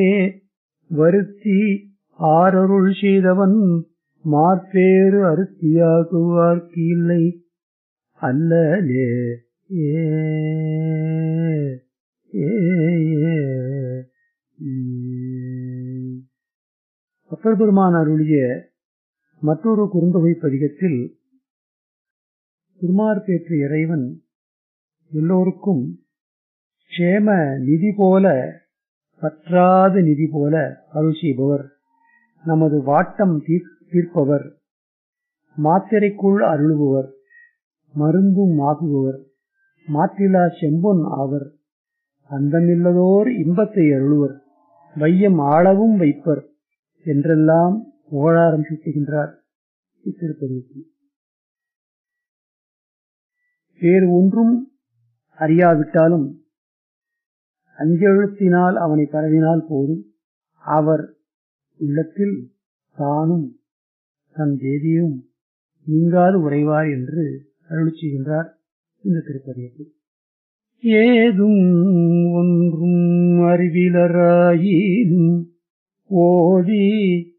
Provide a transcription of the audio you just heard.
வருத்தி ஆரருள் செய்தவன் மாற்பேறு அருத்தியாகுவார்க்கு இல்லை அல்லலே ஏ ஏ, ஏ. உம். அப்பர் பெருமான் அருளிய மற்றொரு குறுந்தொகை பதிகத்தில் திருமார்பேற்று இறைவன் எல்லோருக்கும் க்ஷேம நிதி போல பற்றாத நிதி போல அருள் செய்பவர் நமது வாட்டம் தீர்- தீர்ப்பவர் மாத்திரைக்குள் அருளுபவர் மருந்தும் ஆகுபவர் மாற்றிலா செம்பொன் ஆவர் அந்தமில்லதோர் இன்பத்தை அருளுவர் வையம் ஆளவும் வைப்பர் என்றெல்லாம் புகழாரம் சூட்டுகின்றார் இத்திருப்பதிக்கு வேறு ஒன்றும் அறியாவிட்டாலும் அஞ்செழுத்தினால் அவனை பரவினால் போதும் அவர் உள்ளத்தில் தானும் தன் தேவியும் நீங்காது உறைவார் என்று அருளி செய்கின்றார் இந்த திருப்பதியத்தில் ஏதும் ஒன்றும் அறிவிலராயினும் ஓதி